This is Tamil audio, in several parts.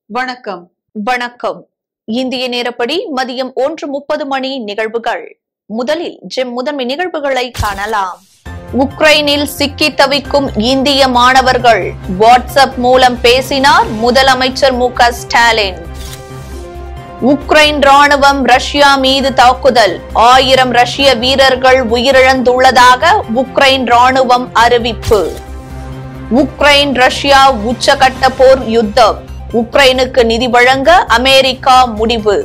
வணக்கம் வணக்கம் இந்திய நேரப்படி மதியம் ஒன்று முப்பது மணி நிகழ்வுகள் முதலில் ஜெம் முதன்மை நிகழ்வுகளை காணலாம் உக்ரைனில் சிக்கி தவிக்கும் இந்திய மாணவர்கள் வாட்ஸ்அப் மூலம் பேசினார் முதலமைச்சர் மு க ஸ்டாலின் உக்ரைன் ராணுவம் ரஷ்யா மீது தாக்குதல் ஆயிரம் ரஷ்ய வீரர்கள் உயிரிழந்துள்ளதாக உக்ரைன் ராணுவம் அறிவிப்பு உக்ரைன் ரஷ்யா உச்சகட்ட போர் யுத்தம் உக்ரைனுக்கு நிதி வழங்க அமெரிக்கா முடிவு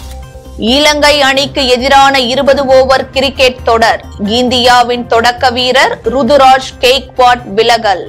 இலங்கை அணிக்கு எதிரான இருபது ஓவர் கிரிக்கெட் தொடர் இந்தியாவின் தொடக்க வீரர் ருதுராஜ் கெய்க்வாட் விலகல்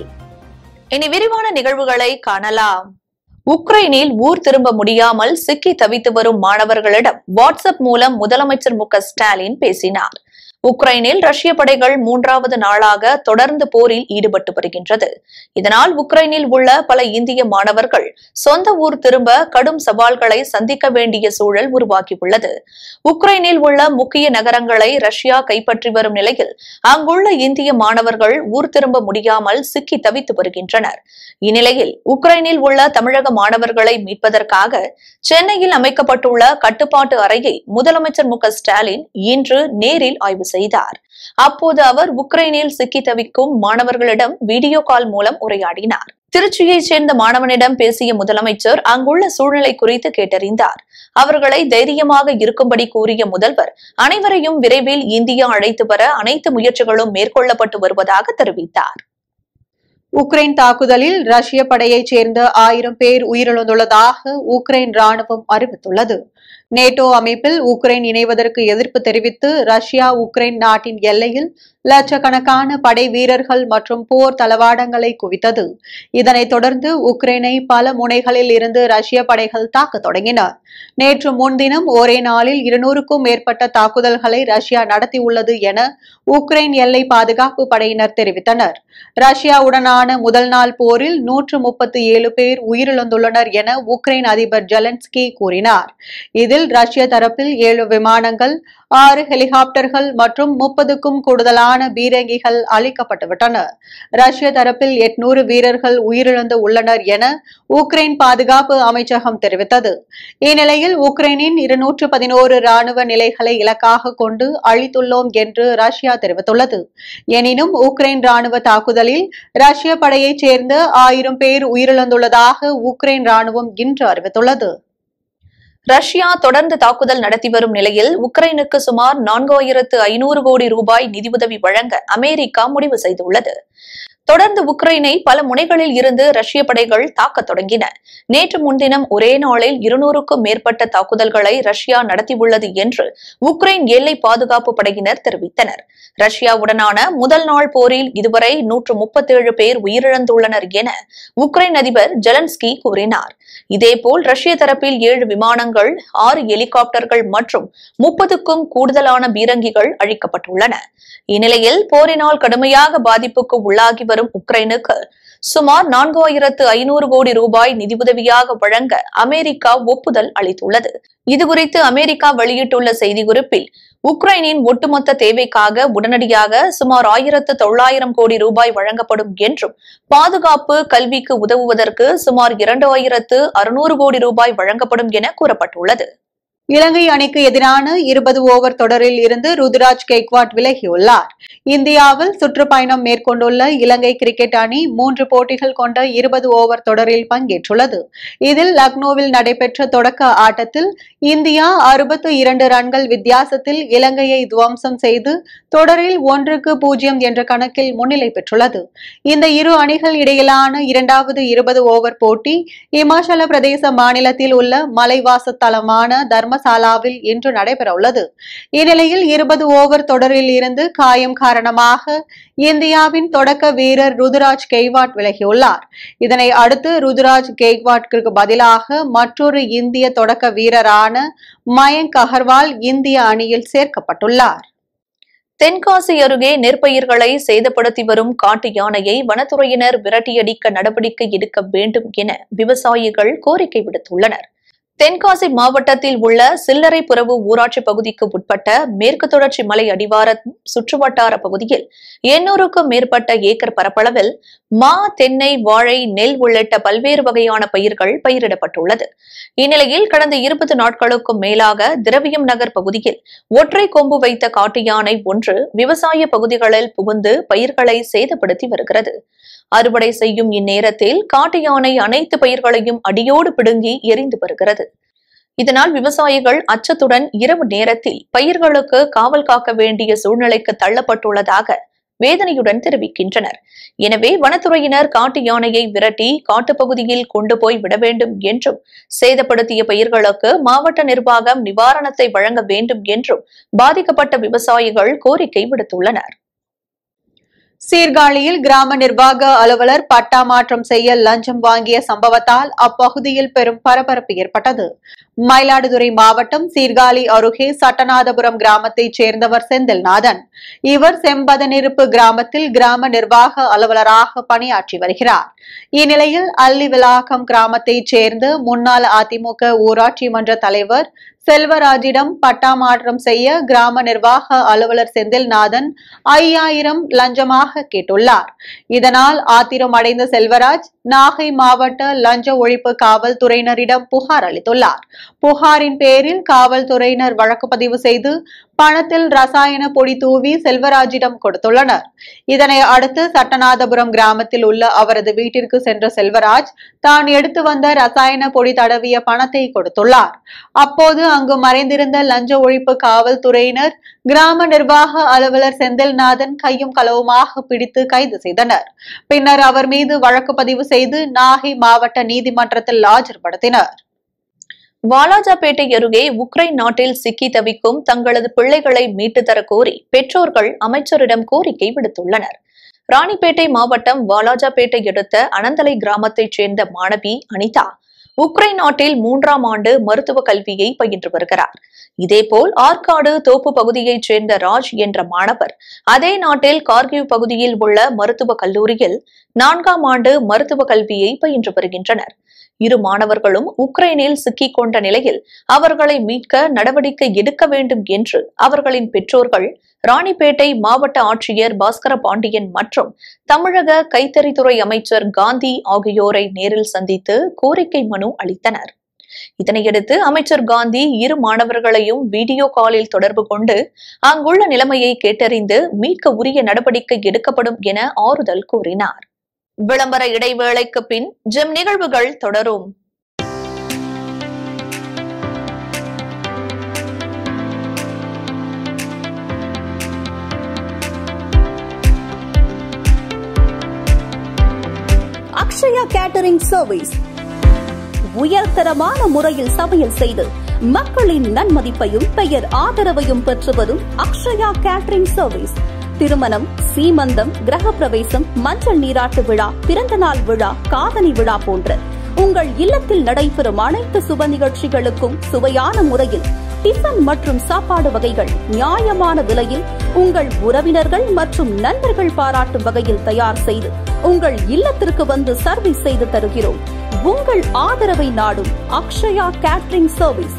இனி விரிவான நிகழ்வுகளை காணலாம் உக்ரைனில் ஊர் திரும்ப முடியாமல் சிக்கி தவித்து வரும் மாணவர்களிடம் வாட்ஸ்அப் மூலம் முதலமைச்சர் மு க ஸ்டாலின் பேசினார் உக்ரைனில் ரஷ்ய படைகள் மூன்றாவது நாளாக தொடர்ந்து போரில் ஈடுபட்டு வருகின்றது இதனால் உக்ரைனில் உள்ள பல இந்திய மாணவர்கள் சொந்த ஊர் திரும்ப கடும் சவால்களை சந்திக்க வேண்டிய சூழல் உருவாகியுள்ளது உக்ரைனில் உள்ள முக்கிய நகரங்களை ரஷ்யா கைப்பற்றி வரும் நிலையில் அங்குள்ள இந்திய மாணவர்கள் ஊர் திரும்ப முடியாமல் சிக்கி தவித்து வருகின்றனர் இந்நிலையில் உக்ரைனில் உள்ள தமிழக மாணவர்களை மீட்பதற்காக சென்னையில் அமைக்கப்பட்டுள்ள கட்டுப்பாட்டு அறையை முதலமைச்சர் மு க ஸ்டாலின் இன்று நேரில் ஆய்வு செய்தார் அப்போது அவர் உக்ரைனில் சிக்கி தவிக்கும் மாணவர்களிடம் வீடியோ கால் மூலம் உரையாடினார் திருச்சியைச் சேர்ந்த மாணவனிடம் பேசிய முதலமைச்சர் அங்குள்ள சூழ்நிலை குறித்து கேட்டறிந்தார் அவர்களை தைரியமாக இருக்கும்படி கூறிய முதல்வர் அனைவரையும் விரைவில் இந்தியா அழைத்து வர அனைத்து முயற்சிகளும் மேற்கொள்ளப்பட்டு வருவதாக தெரிவித்தார் உக்ரைன் தாக்குதலில் ரஷ்ய படையைச் சேர்ந்த ஆயிரம் பேர் உயிரிழந்துள்ளதாக உக்ரைன் ராணுவம் அறிவித்துள்ளது நேட்டோ அமைப்பில் உக்ரைன் இணைவதற்கு எதிர்ப்பு தெரிவித்து ரஷ்யா உக்ரைன் நாட்டின் எல்லையில் லட்சக்கணக்கான படை வீரர்கள் மற்றும் போர் தளவாடங்களை குவித்தது இதனைத் தொடர்ந்து உக்ரைனை பல முனைகளில் இருந்து ரஷ்ய படைகள் தாக்கத் தொடங்கின நேற்று முன்தினம் ஒரே நாளில் இருநூறுக்கும் மேற்பட்ட தாக்குதல்களை ரஷ்யா நடத்தியுள்ளது என உக்ரைன் எல்லை பாதுகாப்பு படையினர் தெரிவித்தனர் ரஷ்யாவுடனான முதல் நாள் போரில் நூற்று முப்பத்தி ஏழு பேர் உயிரிழந்துள்ளனர் என உக்ரைன் அதிபர் ஜெலன்ஸ்கி கூறினார் இதில் ரஷ்ய தரப்பில் ஏழு விமானங்கள் ஆறு ஹெலிகாப்டர்கள் மற்றும் முப்பதுக்கும் கூடுதலான பீரங்கிகள் அளிக்கப்பட்டுவிட்டன ரஷ்ய தரப்பில் எட்நூறு வீரர்கள் உயிரிழந்து உள்ளனர் என உக்ரைன் பாதுகாப்பு அமைச்சகம் தெரிவித்தது இந்நிலையில் உக்ரைனின் இருநூற்று பதினோரு ராணுவ நிலைகளை இலக்காக கொண்டு அழித்துள்ளோம் என்று ரஷ்யா தெரிவித்துள்ளது எனினும் உக்ரைன் ராணுவ தாக்குதலில் ரஷ்ய படையைச் சேர்ந்த ஆயிரம் பேர் உயிரிழந்துள்ளதாக உக்ரைன் ராணுவம் இன்று அறிவித்துள்ளது ரஷ்யா தொடர்ந்து தாக்குதல் நடத்தி வரும் நிலையில் உக்ரைனுக்கு சுமார் நான்காயிரத்து ஐநூறு கோடி ரூபாய் நிதியுதவி வழங்க அமெரிக்கா முடிவு செய்துள்ளது தொடர்ந்து உக்ரைனை பல முனைகளில் இருந்து ரஷ்ய படைகள் தாக்கத் தொடங்கின நேற்று முன்தினம் ஒரே நாளில் இருநூறுக்கும் மேற்பட்ட தாக்குதல்களை ரஷ்யா நடத்தியுள்ளது என்று உக்ரைன் எல்லை பாதுகாப்பு படையினர் தெரிவித்தனர் ரஷ்யாவுடனான முதல் நாள் போரில் இதுவரை நூற்று முப்பத்தேழு பேர் உயிரிழந்துள்ளனர் என உக்ரைன் அதிபர் ஜெலன்ஸ்கி கூறினார் இதேபோல் ரஷ்ய தரப்பில் ஏழு விமானங்கள் ஆறு ஹெலிகாப்டர்கள் மற்றும் முப்பதுக்கும் கூடுதலான பீரங்கிகள் அழிக்கப்பட்டுள்ளன இந்நிலையில் போரினால் கடுமையாக பாதிப்புக்கு உள்ளாகி வரும் உக்ரைனுக்கு சுமார் நான்காயிரத்து ஐநூறு கோடி ரூபாய் நிதியுதவியாக வழங்க அமெரிக்கா ஒப்புதல் அளித்துள்ளது இதுகுறித்து அமெரிக்கா வெளியிட்டுள்ள செய்திக்குறிப்பில் உக்ரைனின் ஒட்டுமொத்த தேவைக்காக உடனடியாக சுமார் ஆயிரத்து தொள்ளாயிரம் கோடி ரூபாய் வழங்கப்படும் என்றும் பாதுகாப்பு கல்விக்கு உதவுவதற்கு சுமார் இரண்டு ஆயிரத்து அறுநூறு கோடி ரூபாய் வழங்கப்படும் என கூறப்பட்டுள்ளது இலங்கை அணிக்கு எதிரான இருபது ஓவர் தொடரில் இருந்து ருதுராஜ் கெய்க்வாட் விலகியுள்ளார் இந்தியாவில் சுற்றுப்பயணம் மேற்கொண்டுள்ள இலங்கை கிரிக்கெட் அணி மூன்று போட்டிகள் கொண்ட இருபது ஓவர் தொடரில் பங்கேற்றுள்ளது இதில் லக்னோவில் நடைபெற்ற தொடக்க ஆட்டத்தில் இந்தியா அறுபத்து இரண்டு ரன்கள் வித்தியாசத்தில் இலங்கையை துவம்சம் செய்து தொடரில் ஒன்றுக்கு பூஜ்ஜியம் என்ற கணக்கில் முன்னிலை பெற்றுள்ளது இந்த இரு அணிகள் இடையிலான இரண்டாவது இருபது ஓவர் போட்டி இமாச்சல பிரதேச மாநிலத்தில் உள்ள மலைவாச தலமான தர்மசாலாவில் இன்று நடைபெறவுள்ளது இந்நிலையில் இருபது ஓவர் தொடரில் இருந்து காயம் காரணமாக இந்தியாவின் தொடக்க வீரர் ருதுராஜ் கெய்வாட் விலகியுள்ளார் இதனை அடுத்து ருதுராஜ் கெய்வாட்டிற்கு பதிலாக மற்றொரு இந்திய தொடக்க வீரரான மயங்க் அகர்வால் இந்திய அணியில் சேர்க்கப்பட்டுள்ளார் தென்காசி அருகே நெற்பயிர்களை சேதப்படுத்தி வரும் காட்டு யானையை வனத்துறையினர் விரட்டியடிக்க நடவடிக்கை எடுக்க வேண்டும் என விவசாயிகள் கோரிக்கை விடுத்துள்ளனர் தென்காசி மாவட்டத்தில் உள்ள சில்லறை புறவு ஊராட்சி பகுதிக்கு உட்பட்ட மேற்கு தொடர்ச்சி மலை அடிவார சுற்றுவட்டார பகுதியில் எண்ணூறுக்கும் மேற்பட்ட ஏக்கர் பரப்பளவில் மா தென்னை வாழை நெல் உள்ளிட்ட பல்வேறு வகையான பயிர்கள் பயிரிடப்பட்டுள்ளது இந்நிலையில் கடந்த இருபது நாட்களுக்கும் மேலாக திரவியம் நகர் பகுதியில் ஒற்றை கொம்பு வைத்த காட்டு யானை ஒன்று விவசாய பகுதிகளில் புகுந்து பயிர்களை சேதப்படுத்தி வருகிறது அறுவடை செய்யும் இந்நேரத்தில் காட்டு யானை அனைத்து பயிர்களையும் அடியோடு பிடுங்கி எரிந்து வருகிறது இதனால் விவசாயிகள் அச்சத்துடன் இரவு நேரத்தில் பயிர்களுக்கு காவல் காக்க வேண்டிய சூழ்நிலைக்கு தள்ளப்பட்டுள்ளதாக வேதனையுடன் தெரிவிக்கின்றனர் எனவே வனத்துறையினர் காட்டு யானையை விரட்டி காட்டுப்பகுதியில் கொண்டு போய் விட வேண்டும் என்றும் சேதப்படுத்திய பயிர்களுக்கு மாவட்ட நிர்வாகம் நிவாரணத்தை வழங்க வேண்டும் என்றும் பாதிக்கப்பட்ட விவசாயிகள் கோரிக்கை விடுத்துள்ளனர் சீர்காழியில் கிராம நிர்வாக அலுவலர் பட்டா மாற்றம் செய்ய லஞ்சம் வாங்கிய சம்பவத்தால் அப்பகுதியில் பெரும் பரபரப்பு ஏற்பட்டது மயிலாடுதுறை மாவட்டம் சீர்காழி அருகே சட்டநாதபுரம் கிராமத்தைச் சேர்ந்தவர் செந்தில்நாதன் இவர் செம்பதனிருப்பு கிராமத்தில் கிராம நிர்வாக அலுவலராக பணியாற்றி வருகிறார் இந்நிலையில் அல்லிவிலாக்கம் கிராமத்தைச் சேர்ந்த முன்னாள் அதிமுக ஊராட்சி மன்ற தலைவர் செல்வராஜிடம் பட்டா மாற்றம் செய்ய கிராம நிர்வாக அலுவலர் செந்தில்நாதன் ஐயாயிரம் லஞ்சமாக கேட்டுள்ளார் இதனால் ஆத்திரம் அடைந்த செல்வராஜ் நாகை மாவட்ட லஞ்ச ஒழிப்பு காவல்துறையினரிடம் புகார் அளித்துள்ளார் புகாரின் பேரில் காவல்துறையினர் வழக்கு பதிவு செய்து பணத்தில் ரசாயன பொடி தூவி செல்வராஜிடம் கொடுத்துள்ளனர் இதனை அடுத்து சட்டநாதபுரம் கிராமத்தில் உள்ள அவரது வீட்டிற்கு சென்ற செல்வராஜ் தான் எடுத்து வந்த ரசாயன பொடி தடவிய பணத்தை கொடுத்துள்ளார் அப்போது அங்கு மறைந்திருந்த லஞ்ச ஒழிப்பு காவல்துறையினர் கிராம நிர்வாக அலுவலர் செந்தில்நாதன் கையும் களவுமாக பிடித்து கைது செய்தனர் பின்னர் அவர் மீது வழக்கு பதிவு செய்து நாகை மாவட்ட நீதிமன்றத்தில் ஆஜர்படுத்தினர் வாலாஜாபேட்டை அருகே உக்ரைன் நாட்டில் சிக்கி தவிக்கும் தங்களது பிள்ளைகளை மீட்டு தர கோரி பெற்றோர்கள் அமைச்சரிடம் கோரிக்கை விடுத்துள்ளனர் ராணிப்பேட்டை மாவட்டம் வாலாஜாபேட்டை அடுத்த அனந்தலை கிராமத்தைச் சேர்ந்த மாணவி அனிதா உக்ரைன் நாட்டில் மூன்றாம் ஆண்டு மருத்துவ கல்வியை பயின்று வருகிறார் இதேபோல் ஆற்காடு தோப்பு பகுதியைச் சேர்ந்த ராஜ் என்ற மாணவர் அதே நாட்டில் கார்கிவ் பகுதியில் உள்ள மருத்துவக் கல்லூரியில் நான்காம் ஆண்டு மருத்துவ கல்வியை பயின்று வருகின்றனர் இரு மாணவர்களும் உக்ரைனில் சிக்கிக் கொண்ட நிலையில் அவர்களை மீட்க நடவடிக்கை எடுக்க வேண்டும் என்று அவர்களின் பெற்றோர்கள் ராணிப்பேட்டை மாவட்ட ஆட்சியர் பாஸ்கர பாண்டியன் மற்றும் தமிழக கைத்தறித்துறை அமைச்சர் காந்தி ஆகியோரை நேரில் சந்தித்து கோரிக்கை மனு அளித்தனர் இதனையடுத்து அமைச்சர் காந்தி இரு மாணவர்களையும் வீடியோ காலில் தொடர்பு கொண்டு அங்குள்ள நிலைமையை கேட்டறிந்து மீட்க உரிய நடவடிக்கை எடுக்கப்படும் என ஆறுதல் கூறினார் விளம்பர இடைவேளைக்கு பின் ஜெம் நிகழ்வுகள் தொடரும் அக்ஷயா கேட்டரிங் சர்வீஸ் உயர்தரமான முறையில் சமையல் செய்து மக்களின் நன்மதிப்பையும் பெயர் ஆதரவையும் பெற்று வரும் அக்ஷயா கேட்டரிங் சர்வீஸ் திருமணம் சீமந்தம் கிரகப்பிரவேசம் மஞ்சள் நீராட்டு விழா பிறந்தநாள் விழா காதணி விழா போன்ற உங்கள் இல்லத்தில் நடைபெறும் அனைத்து சுப நிகழ்ச்சிகளுக்கும் சுவையான முறையில் டிஃபன் மற்றும் சாப்பாடு வகைகள் நியாயமான விலையில் உங்கள் உறவினர்கள் மற்றும் நண்பர்கள் பாராட்டும் வகையில் தயார் செய்து உங்கள் இல்லத்திற்கு வந்து சர்வீஸ் செய்து தருகிறோம் உங்கள் ஆதரவை நாடும் அக்ஷயா கேட்டரிங் சர்வீஸ்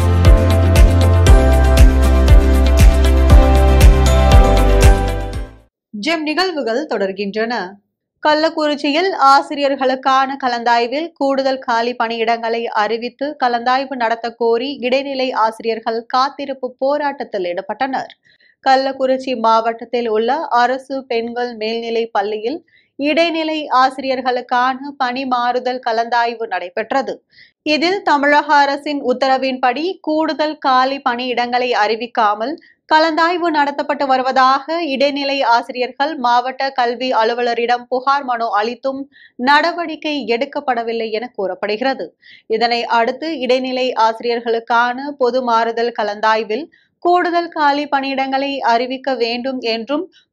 ஜெம் நிகழ்வுகள் தொடர்கின்றன கள்ளக்குறிச்சியில் ஆசிரியர்களுக்கான கலந்தாய்வில் கூடுதல் காலி பணியிடங்களை அறிவித்து கலந்தாய்வு நடத்த கோரி இடைநிலை ஆசிரியர்கள் காத்திருப்பு போராட்டத்தில் ஈடுபட்டனர் கள்ளக்குறிச்சி மாவட்டத்தில் உள்ள அரசு பெண்கள் மேல்நிலை பள்ளியில் இடைநிலை ஆசிரியர்களுக்கான பணி மாறுதல் கலந்தாய்வு நடைபெற்றது இதில் தமிழக அரசின் உத்தரவின்படி கூடுதல் காலி பணியிடங்களை அறிவிக்காமல் கலந்தாய்வு நடத்தப்பட்டு வருவதாக இடைநிலை ஆசிரியர்கள் மாவட்ட கல்வி அலுவலரிடம் புகார் மனு அளித்தும் நடவடிக்கை எடுக்கப்படவில்லை என கூறப்படுகிறது இதனை அடுத்து இடைநிலை ஆசிரியர்களுக்கான பொது மாறுதல் கலந்தாய்வில் கூடுதல் காலி பணியிடங்களை அறிவிக்க வேண்டும் என்றும்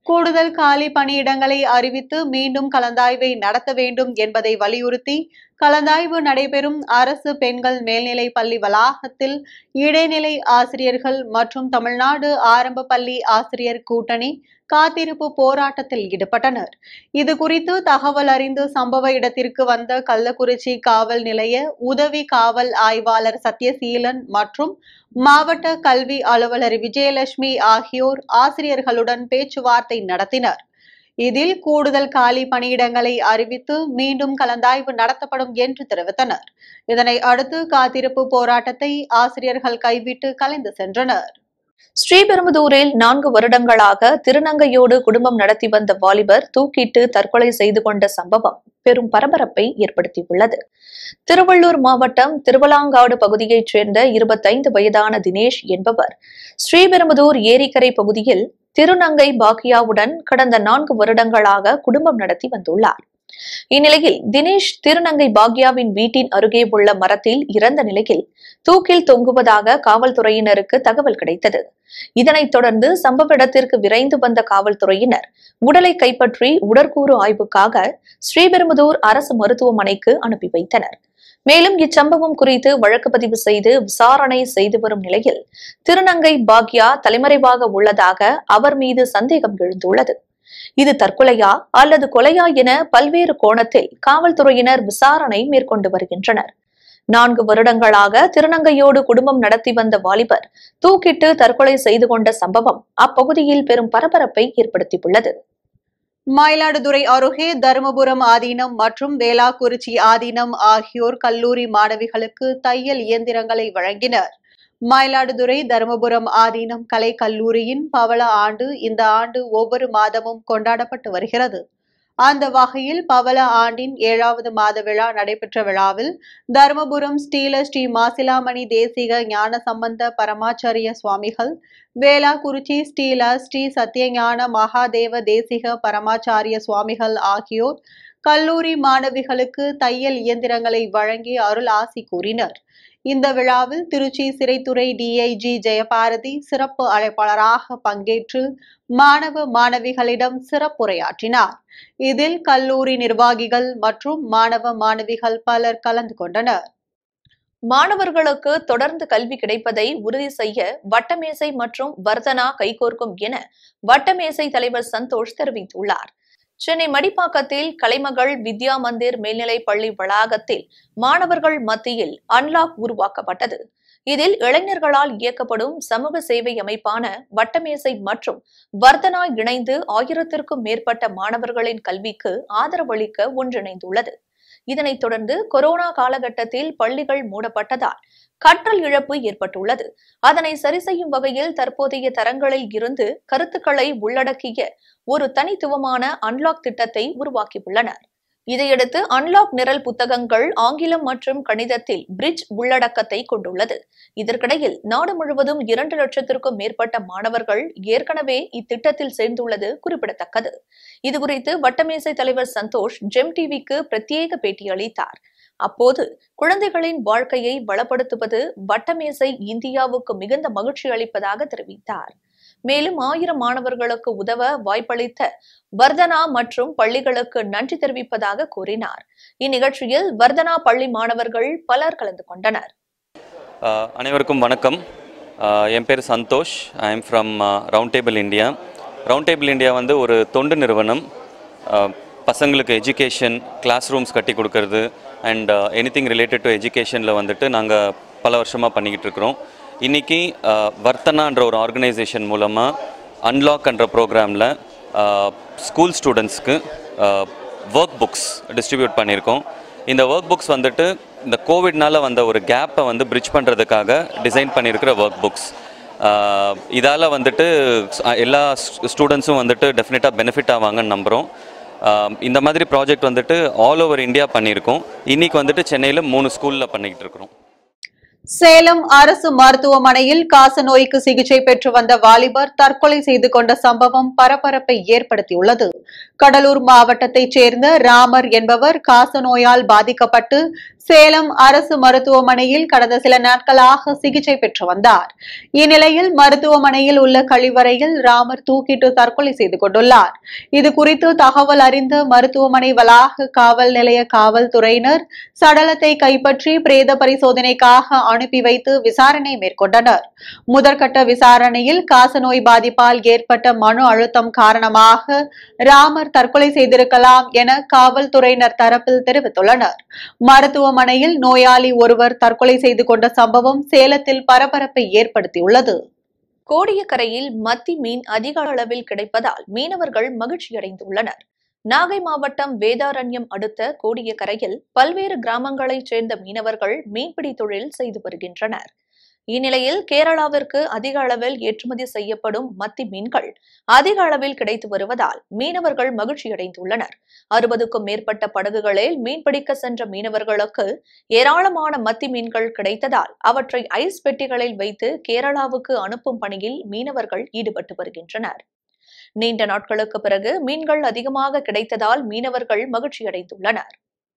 கூடுதல் காலி பணியிடங்களை அறிவித்து மீண்டும் கலந்தாய்வை நடத்த வேண்டும் என்பதை வலியுறுத்தி கலந்தாய்வு நடைபெறும் அரசு பெண்கள் மேல்நிலை பள்ளி வளாகத்தில் இடைநிலை ஆசிரியர்கள் மற்றும் தமிழ்நாடு ஆரம்ப பள்ளி ஆசிரியர் கூட்டணி காத்திருப்பு போராட்டத்தில் ஈடுபட்டனர் இது குறித்து தகவல் அறிந்து சம்பவ இடத்திற்கு வந்த கள்ளக்குறிச்சி காவல் நிலைய உதவி காவல் ஆய்வாளர் சத்யசீலன் மற்றும் மாவட்ட கல்வி அலுவலர் விஜயலட்சுமி ஆகியோர் ஆசிரியர்களுடன் பேச்சுவார்த்தை நடத்தினர் இதில் கூடுதல் காலி பணியிடங்களை அறிவித்து மீண்டும் கலந்தாய்வு நடத்தப்படும் என்று தெரிவித்தனர் இதனை அடுத்து காத்திருப்பு போராட்டத்தை ஆசிரியர்கள் கைவிட்டு கலைந்து சென்றனர் ஸ்ரீபெரும்புதூரில் நான்கு வருடங்களாக திருநங்கையோடு குடும்பம் நடத்தி வந்த வாலிபர் தூக்கிட்டு தற்கொலை செய்து கொண்ட சம்பவம் பெரும் பரபரப்பை ஏற்படுத்தியுள்ளது திருவள்ளூர் மாவட்டம் திருவலாங்காடு பகுதியைச் சேர்ந்த இருபத்தைந்து வயதான தினேஷ் என்பவர் ஸ்ரீபெரும்புதூர் ஏரிக்கரை பகுதியில் திருநங்கை பாக்கியாவுடன் கடந்த நான்கு வருடங்களாக குடும்பம் நடத்தி வந்துள்ளார் இந்நிலையில் தினேஷ் திருநங்கை பாக்யாவின் வீட்டின் அருகே உள்ள மரத்தில் இறந்த நிலையில் தூக்கில் தொங்குவதாக காவல்துறையினருக்கு தகவல் கிடைத்தது இதனைத் தொடர்ந்து சம்பவ இடத்திற்கு விரைந்து வந்த காவல்துறையினர் உடலை கைப்பற்றி உடற்கூறு ஆய்வுக்காக ஸ்ரீபெரும்புதூர் அரசு மருத்துவமனைக்கு அனுப்பி வைத்தனர் மேலும் இச்சம்பவம் குறித்து வழக்கு பதிவு செய்து விசாரணை செய்து வரும் நிலையில் திருநங்கை பாக்யா தலைமறைவாக உள்ளதாக அவர் மீது சந்தேகம் எழுந்துள்ளது இது தற்கொலையா அல்லது கொலையா என பல்வேறு கோணத்தில் காவல்துறையினர் விசாரணை மேற்கொண்டு வருகின்றனர் நான்கு வருடங்களாக திருநங்கையோடு குடும்பம் நடத்தி வந்த வாலிபர் தூக்கிட்டு தற்கொலை செய்து கொண்ட சம்பவம் அப்பகுதியில் பெரும் பரபரப்பை ஏற்படுத்தியுள்ளது மயிலாடுதுறை அருகே தருமபுரம் ஆதீனம் மற்றும் வேளாக்குறிச்சி ஆதீனம் ஆகியோர் கல்லூரி மாணவிகளுக்கு தையல் இயந்திரங்களை வழங்கினர் மயிலாடுதுறை தருமபுரம் ஆதீனம் கலை கல்லூரியின் பவள ஆண்டு இந்த ஆண்டு ஒவ்வொரு மாதமும் கொண்டாடப்பட்டு வருகிறது அந்த வகையில் பவள ஆண்டின் ஏழாவது மாத விழா நடைபெற்ற விழாவில் தருமபுரம் ஸ்ரீல ஸ்ரீ மாசிலாமணி தேசிக ஞான சம்பந்த பரமாச்சாரிய சுவாமிகள் வேளாக்குறிச்சி ஸ்ரீல ஸ்ரீ சத்யஞான மகாதேவ தேசிக பரமாச்சாரிய சுவாமிகள் ஆகியோர் கல்லூரி மாணவிகளுக்கு தையல் இயந்திரங்களை வழங்கி அருள் ஆசி கூறினர் இந்த விழாவில் திருச்சி சிறைத்துறை டிஐஜி ஜெயபாரதி சிறப்பு அழைப்பாளராக பங்கேற்று மாணவ மாணவிகளிடம் சிறப்புரையாற்றினார் இதில் கல்லூரி நிர்வாகிகள் மற்றும் மாணவ மாணவிகள் பலர் கலந்து கொண்டனர் மாணவர்களுக்கு தொடர்ந்து கல்வி கிடைப்பதை உறுதி செய்ய வட்டமேசை மற்றும் வர்தனா கைகோர்க்கும் என வட்டமேசை தலைவர் சந்தோஷ் தெரிவித்துள்ளார் சென்னை மடிப்பாக்கத்தில் கலைமகள் வித்யா மந்திர் மேல்நிலைப் பள்ளி வளாகத்தில் மாணவர்கள் மத்தியில் அன்லாக் உருவாக்கப்பட்டது இதில் இளைஞர்களால் இயக்கப்படும் சமூக சேவை அமைப்பான வட்டமேசை மற்றும் வர்தனா இணைந்து ஆயிரத்திற்கும் மேற்பட்ட மாணவர்களின் கல்விக்கு ஆதரவளிக்க ஒன்றிணைந்துள்ளது இதனைத் தொடர்ந்து கொரோனா காலகட்டத்தில் பள்ளிகள் மூடப்பட்டதால் கற்றல் இழப்பு ஏற்பட்டுள்ளது அதனை சரி செய்யும் வகையில் தற்போதைய தரங்களில் இருந்து கருத்துக்களை உள்ளடக்கிய ஒரு தனித்துவமான அன்லாக் திட்டத்தை உருவாக்கியுள்ளனர் இதையடுத்து அன்லாக் நிரல் புத்தகங்கள் ஆங்கிலம் மற்றும் கணிதத்தில் பிரிட்ஜ் உள்ளடக்கத்தை கொண்டுள்ளது இதற்கிடையில் நாடு முழுவதும் இரண்டு லட்சத்திற்கும் மேற்பட்ட மாணவர்கள் ஏற்கனவே இத்திட்டத்தில் சேர்ந்துள்ளது குறிப்பிடத்தக்கது இதுகுறித்து வட்டமேசை தலைவர் சந்தோஷ் ஜெம் டிவிக்கு பிரத்யேக பேட்டியளித்தார் அப்போது குழந்தைகளின் வாழ்க்கையை வளப்படுத்துவது வட்டமேசை இந்தியாவுக்கு மிகுந்த மகிழ்ச்சி அளிப்பதாக தெரிவித்தார் மேலும் ஆயிரம் மாணவர்களுக்கு உதவ வாய்ப்பளித்த வர்தனா மற்றும் பள்ளிகளுக்கு நன்றி தெரிவிப்பதாக கூறினார் இந்நிகழ்ச்சியில் வர்தனா பள்ளி மாணவர்கள் பலர் கலந்து கொண்டனர் Uh, அனைவருக்கும் வணக்கம் Uh, என் பேர் Santhosh I am from Round Table India Round Table India வந்து ஒரு தொண்டு நிறுவனம் Uh, பசங்களுக்கு எஜுகேஷன் கிளாஸ் ரூம்ஸ் கட்டி கொடுக்கறது அண்ட் எனிதிங் ரிலேட்டட் டு எஜுகேஷனில் வந்துட்டு நாங்கள் பல வருஷமாக பண்ணிக்கிட்டு இருக்கிறோம் இன்றைக்கி வர்த்தனான்ற ஒரு ஆர்கனைசேஷன் மூலமாக அன்லாக் என்ற ப்ரோக்ராமில் ஸ்கூல் ஸ்டூடெண்ட்ஸ்க்கு ஒர்க் புக்ஸ் டிஸ்ட்ரிபியூட் பண்ணியிருக்கோம் இந்த ஒர்க் புக்ஸ் வந்துட்டு இந்த கோவிட்னால வந்த ஒரு கேப்பை வந்து பிரிட்ஜ் பண்ணுறதுக்காக டிசைன் பண்ணியிருக்கிற ஒர்க் புக்ஸ் இதால் வந்துட்டு ஸ்- எல்லா ஸ்டூடெண்ட்ஸும் வந்துட்டு டெஃபினட்டாக பெனிஃபிட் ஆவாங்கன்னு நம்புகிறோம் இந்த மாதிரி ப்ராஜெக்ட் வந்துட்டு ஆல் ஓவர் இந்தியா பண்ணியிருக்கோம் இன்றைக்கி வந்துட்டு சென்னையில் மூணு ஸ்கூலில் பண்ணிக்கிட்டு இருக்கிறோம் சேலம் அரசு மருத்துவமனையில் காசநோய்க்கு சிகிச்சை பெற்று வந்த வாலிபர் தற்கொலை செய்து கொண்ட சம்பவம் பரபரப்பை ஏற்படுத்தியுள்ளது கடலூர் மாவட்டத்தைச் சேர்ந்த ராமர் என்பவர் காசநோயால் பாதிக்கப்பட்டு சேலம் அரசு மருத்துவமனையில் கடந்த சில நாட்களாக சிகிச்சை பெற்று வந்தார் இந்நிலையில் மருத்துவமனையில் உள்ள கழிவறையில் ராமர் தூக்கிட்டு தற்கொலை செய்து கொண்டுள்ளார் இது குறித்து தகவல் அறிந்த மருத்துவமனை வளாக காவல் நிலைய காவல்துறையினர் சடலத்தை கைப்பற்றி பிரேத பரிசோதனைக்காக அனுப்பி வைத்து விசாரணை மேற்கொண்டனர் முதற்கட்ட விசாரணையில் காசநோய் பாதிப்பால் ஏற்பட்ட மனு அழுத்தம் காரணமாக ராமர் தற்கொலை செய்திருக்கலாம் என காவல்துறையினர் தரப்பில் தெரிவித்துள்ளனர் மருத்துவமனையில் நோயாளி ஒருவர் தற்கொலை செய்து கொண்ட சம்பவம் சேலத்தில் பரபரப்பை ஏற்படுத்தியுள்ளது கோடியக்கரையில் மத்தி மீன் அதிக அளவில் கிடைப்பதால் மீனவர்கள் மகிழ்ச்சியடைந்துள்ளனர் நாகை மாவட்டம் வேதாரண்யம் அடுத்த கோடியக்கரையில் பல்வேறு கிராமங்களைச் சேர்ந்த மீனவர்கள் மீன்பிடி தொழில் செய்து வருகின்றனர் இந்நிலையில் கேரளாவிற்கு அதிக அளவில் ஏற்றுமதி செய்யப்படும் மத்தி மீன்கள் அதிக அளவில் கிடைத்து வருவதால் மீனவர்கள் மகிழ்ச்சியடைந்துள்ளனர் அறுபதுக்கும் மேற்பட்ட படகுகளில் மீன்பிடிக்க சென்ற மீனவர்களுக்கு ஏராளமான மத்தி மீன்கள் கிடைத்ததால் அவற்றை ஐஸ் பெட்டிகளில் வைத்து கேரளாவுக்கு அனுப்பும் பணியில் மீனவர்கள் ஈடுபட்டு வருகின்றனர் நீண்ட நாட்களுக்கு பிறகு மீன்கள் அதிகமாக கிடைத்ததால் மீனவர்கள் மகிழ்ச்சியடைந்துள்ளனர்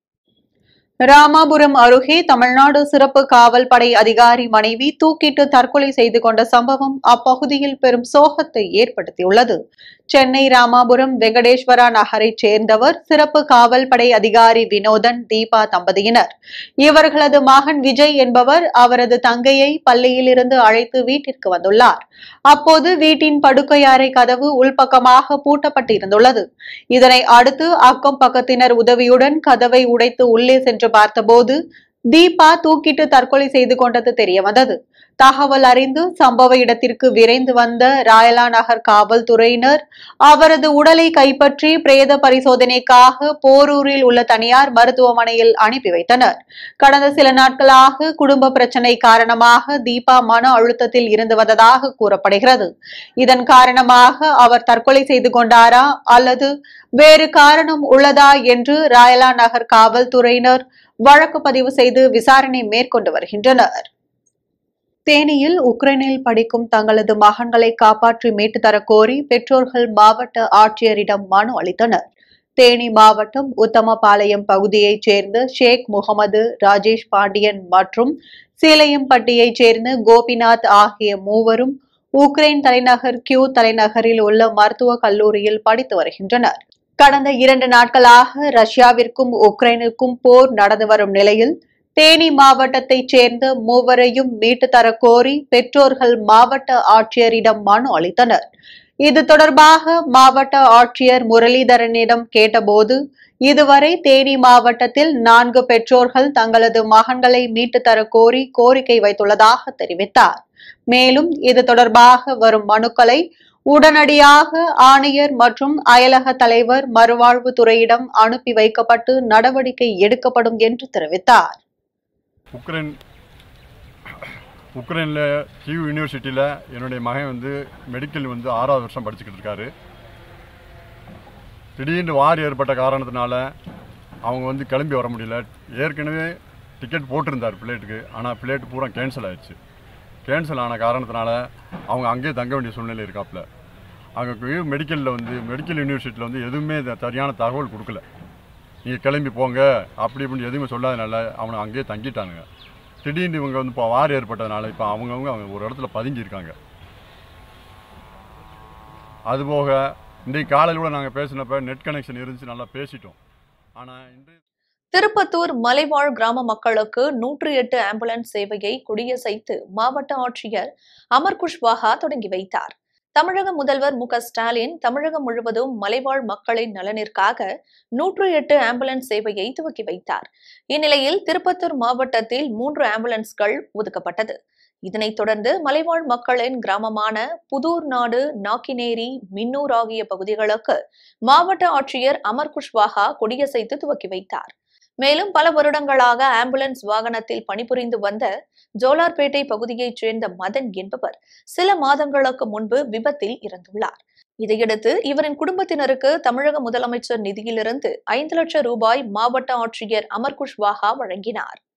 ராமாபுரம் அருகே தமிழ்நாடு சிறப்பு காவல் படை அதிகாரி மனைவி தூக்கிட்டு தற்கொலை செய்து கொண்ட சம்பவம் அப்பகுதியில் பெரும் சோகத்தை ஏற்படுத்தியுள்ளது சென்னை ராமாபுரம் வெங்கடேஸ்வரா நகரைச் சேர்ந்தவர் சிறப்பு காவல் படை அதிகாரி வினோதன் தீபா தம்பதியினர் இவர்களது மகன் விஜய் என்பவர் அவரது தங்கையை பள்ளியிலிருந்து அழைத்து வீட்டிற்கு வந்துள்ளார் அப்போது வீட்டின் படுக்கை அறை கதவு உள்பக்கமாக பூட்டப்பட்டு இருந்துள்ளது இதனை அடுத்து அக்கம் பக்கத்தினர் உதவியுடன் கதவை உடைத்து உள்ளே சென்று பார்த்தபோது தீபா தூக்கிட்டு தற்கொலை செய்து கொண்டது தெரிய வந்தது தகவல் அறிந்து சம்பவ இடத்திற்கு விரைந்து வந்த ராயலா நகர் காவல்துறையினர் அவரது உடலை கைப்பற்றி பிரேத பரிசோதனைக்காக போரூரில் உள்ள தனியார் மருத்துவமனையில் அனுப்பி வைத்தனர் கடந்த சில நாட்களாக குடும்ப பிரச்சனை காரணமாக தீபா மன அழுத்தத்தில் இருந்து வந்ததாக கூறப்படுகிறது இதன் காரணமாக அவர் தற்கொலை செய்து கொண்டாரா அல்லது வேறு காரணம் உள்ளதா என்று ராயலா நகர் காவல்துறையினர் வழக்கு பதிவு செய்து விசாரணை மேற்கொண்டு வருகின்றனர் தேனியில் உக்ரைனில் படிக்கும் தங்களது மகன்களை காப்பாற்றி மீட்டு தரக் கோரி பெற்றோர்கள் மாவட்ட ஆட்சியரிடம் மனு அளித்தனர் தேனி மாவட்டம் உத்தமபாளையம் பகுதியைச் சேர்ந்த ஷேக் முகமது ராஜேஷ் பாண்டியன் மற்றும் சீலையம்பட்டியைச் சேர்ந்த கோபிநாத் ஆகிய மூவரும் உக்ரைன் தலைநகர் கியூ தலைநகரில் உள்ள மருத்துவக் கல்லூரியில் படித்து வருகின்றனர் கடந்த இரண்டு நாட்களாக ரஷ்யாவிற்கும் உக்ரைனுக்கும் போர் நடந்து வரும் நிலையில் தேனி மாவட்டத்தைச் சேர்ந்த மூவரையும் மீட்டு தரக் கோரி பெற்றோர்கள் மாவட்ட ஆட்சியரிடம் மனு அளித்தனர் இது தொடர்பாக மாவட்ட ஆட்சியர் முரளிதரனிடம் கேட்டபோது இதுவரை தேனி மாவட்டத்தில் நான்கு பெற்றோர்கள் தங்களது மகன்களை மீட்டு தரக் கோரி கோரிக்கை வைத்துள்ளதாக தெரிவித்தார் மேலும் இது தொடர்பாக வரும் மனுக்களை உடனடியாக ஆணையர் மற்றும் அயலக தலைவர் மறுவாழ்வுத்துறையிடம் அனுப்பி வைக்கப்பட்டு நடவடிக்கை எடுக்கப்படும் என்று தெரிவித்தார் உக்ரைன் உக்ரைனில் கியூ யூனிவர்சிட்டியில் என்னுடைய மகன் வந்து மெடிக்கல் வந்து ஆறாவது வருஷம் படிச்சுக்கிட்டு இருக்காரு திடீர்னு வார் ஏற்பட்ட காரணத்தினால அவங்க வந்து கிளம்பி வர முடியல ஏற்கனவே டிக்கெட் போட்டிருந்தார் பிளேட்டுக்கு ஆனால் பிளேட் பூரா கேன்சல் ஆயிடுச்சு கேன்சல் ஆன காரணத்தினால அவங்க அங்கேயே தங்க வேண்டிய சூழ்நிலை இருக்காப்புல அங்கே மெடிக்கலில் வந்து மெடிக்கல் யூனிவர்சிட்டியில் வந்து எதுவுமே த- சரியான தகவல் கொடுக்கல நீங்கள் கிளம்பி போங்க அப்படி இப்படின்னு எதுவுமே சொல்லாதனால அவனை அங்கேயே தங்கிட்டானுங்க திடீர்னு இவங்க வந்து இப்போ வார் ஏற்பட்டதுனால இப்போ அவங்கவுங்க அவங்க ஒரு இடத்துல பதுங்கியிருக்காங்க அதுபோக இன்றைக்கு காலையில் கூட நாங்கள் பேசினப்ப நெட் கனெக்ஷன் இருந்துச்சு நல்லா பேசிட்டோம் ஆனால் இன்றைய திருப்பத்தூர் மலைவாழ் கிராம மக்களுக்கு நூற்று எட்டு ஆம்புலன்ஸ் சேவையை கொடியசைத்து மாவட்ட ஆட்சியர் அமர் குஷ்வாஹா தொடங்கி வைத்தார் தமிழக முதல்வர் மு க ஸ்டாலின் தமிழகம் முழுவதும் மலைவாழ் மக்களின் நலனிற்காக நூற்று எட்டு ஆம்புலன்ஸ் சேவையை துவக்கி வைத்தார் இந்நிலையில் திருப்பத்தூர் மாவட்டத்தில் மூன்று ஆம்புலன்ஸ்கள் ஒதுக்கப்பட்டது இதனைத் தொடர்ந்து மலைவாழ் மக்களின் கிராமமான புதூர் நாடு நாக்கினேரி மின்னூர் ஆகிய பகுதிகளுக்கு மாவட்ட ஆட்சியர் அமர் குஷ்வாஹா கொடியசைத்து துவக்கி வைத்தார் மேலும் பல வருடங்களாக ஆம்புலன்ஸ் வாகனத்தில் பணிபுரிந்து வந்த ஜோலார்பேட்டை பகுதியைச் சேர்ந்த மதன் என்பவர் சில மாதங்களுக்கு முன்பு விபத்தில் இறந்துள்ளார் இதையடுத்து இவரின் குடும்பத்தினருக்கு தமிழக முதலமைச்சர் நிதியிலிருந்து ஐந்து லட்சம் ரூபாய் மாவட்ட ஆட்சியர் அமர் குஷ்வாஹா வழங்கினார்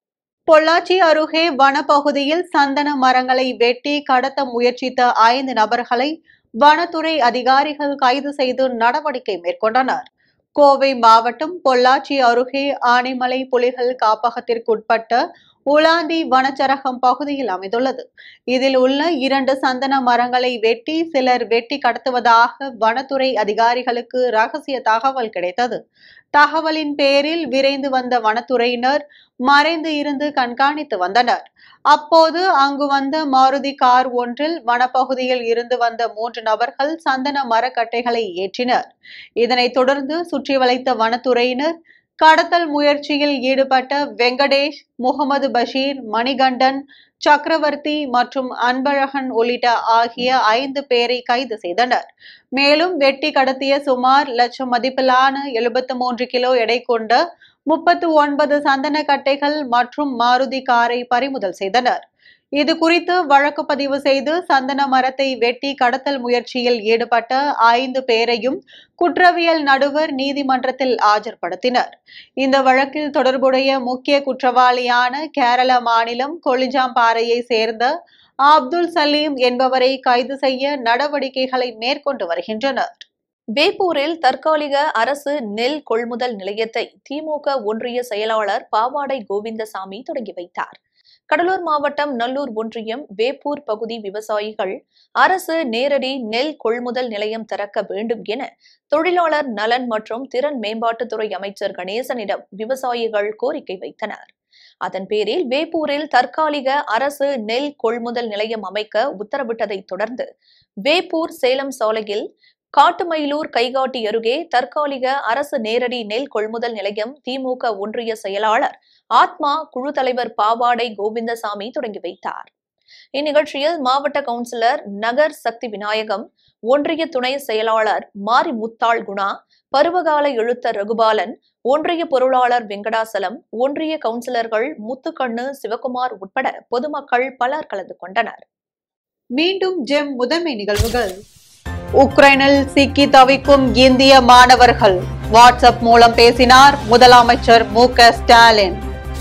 பொள்ளாச்சி அருகே வனப்பகுதியில் சந்தன மரங்களை வெட்டி கடத்த முயற்சித்த ஐந்து நபர்களை வனத்துறை அதிகாரிகள் கைது செய்து நடவடிக்கை மேற்கொண்டனர் கோவை மாவட்டம் பொள்ளாச்சி அருகே ஆனைமலை புலிகள் காப்பகத்திற்குட்பட்ட உலாந்தி வனச்சரகம் பகுதியில் அமைந்துள்ளது இதில் உள்ள இரண்டு சந்தன மரங்களை வெட்டி சிலர் வெட்டி கடத்துவதாக வனத்துறை அதிகாரிகளுக்கு ரகசிய தகவல் கிடைத்தது தகவலின் பேரில் விரைந்து வந்த வனத்துறையினர் மறைந்து இருந்து கண்காணித்து வந்தனர் அப்போது அங்கு வந்த மாருதி கார் ஒன்றில் வனப்பகுதியில் இருந்து வந்த மூன்று நபர்கள் சந்தன மரக்கட்டைகளை ஏற்றினர் இதனைத் தொடர்ந்து சுற்றி வளைத்த வனத்துறையினர் கடத்தல் முயற்சியில் ஈடுபட்ட வெங்கடேஷ் முகமது பஷீர் மணிகண்டன் சக்கரவர்த்தி மற்றும் அன்பழகன் உள்ளிட்ட ஆகிய ஐந்து பேரை கைது செய்தனர் மேலும் வெட்டி கடத்திய சுமார் லட்சம் மதிப்பிலான எழுபத்து மூன்று கிலோ எடை கொண்ட முப்பத்து ஒன்பது சந்தன கட்டைகள் மற்றும் மாருதி காரை பறிமுதல் செய்தனர் இது குறித்து வழக்கு பதிவு செய்து சந்தன மரத்தை வெட்டி கடத்தல் முயற்சியில் ஈடுபட்ட ஐந்து பேரையும் குற்றவியல் நடுவர் நீதிமன்றத்தில் ஆஜர்படுத்தினர் இந்த வழக்கில் தொடர்புடைய முக்கிய குற்றவாளியான கேரள மாநிலம் கொளிஜாம்பாறையை சேர்ந்த அப்துல் சலீம் என்பவரை கைது செய்ய நடவடிக்கைகளை மேற்கொண்டு வருகின்றனர் வேப்பூரில் தற்காலிக அரசு நெல் கொள்முதல் நிலையத்தை திமுக ஒன்றிய செயலாளர் பாவாடை கோவிந்தசாமி தொடங்கி வைத்தார் கடலூர் மாவட்டம் நல்லூர் ஒன்றியம் வேப்பூர் பகுதி விவசாயிகள் அரசு நேரடி நெல் கொள்முதல் நிலையம் திறக்க வேண்டும் என தொழிலாளர் நலன் மற்றும் திறன் மேம்பாட்டுத்துறை அமைச்சர் கணேசனிடம் விவசாயிகள் கோரிக்கை வைத்தனர் அதன் பேரில் வேப்பூரில் தற்காலிக அரசு நெல் கொள்முதல் நிலையம் அமைக்க உத்தரவிட்டதைத் தொடர்ந்து வேப்பூர் சேலம் சாலையில் காட்டுமயிலூர் கைகாட்டி அருகே தற்காலிக அரசு நேரடி நெல் கொள்முதல் நிலையம் திமுக ஒன்றிய செயலாளர் ஆத்மா குழு தலைவர் பாவாடை கோவிந்தசாமி தொடங்கி வைத்தார் இந்நிகழ்ச்சியில் மாவட்ட கவுன்சிலர் நகர் சக்தி விநாயகம் ஒன்றிய துணை செயலாளர் மாரி முத்தாள் குணா பருவகால எழுத்தர் ரகுபாலன் ஒன்றிய பொருளாளர் வெங்கடாசலம் ஒன்றிய கவுன்சிலர்கள் முத்துக்கண்ணு சிவகுமார் உட்பட பொதுமக்கள் பலர் கலந்து கொண்டனர் மீண்டும் ஜெம் முதன்மை நிகழ்வுகள் உக்ரைனில் சிக்கி தவிக்கும் இந்திய மாணவர்கள் வாட்ஸ்அப் மூலம் பேசினார் முதலமைச்சர் மு க ஸ்டாலின்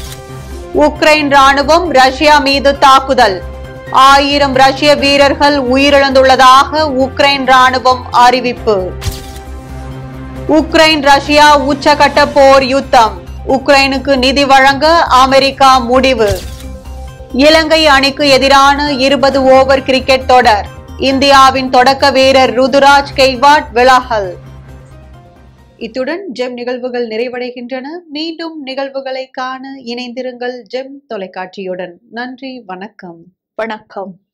உக்ரைன் ராணுவம் ரஷ்யா மீது தாக்குதல் ஆயிரம் ரஷ்ய வீரர்கள் உயிரிழந்துள்ளதாக உக்ரைன் ராணுவம் அறிவிப்பு உக்ரைன் ரஷ்யா உச்சகட்ட போர் யுத்தம் உக்ரைனுக்கு நிதி வழங்க அமெரிக்கா முடிவு இலங்கை அணிக்கு எதிரான இருபது ஓவர் கிரிக்கெட் தொடர் இந்தியாவின் தொடக்க வீரர் ருதுராஜ் கெய்வாட் விலகல் இத்துடன் ஜெம் நிகழ்வுகள் நிறைவடைகின்றன மீண்டும் நிகழ்வுகளை காண இணைந்திருங்கள் ஜெம் தொலைக்காட்சியுடன் நன்றி வணக்கம் வணக்கம்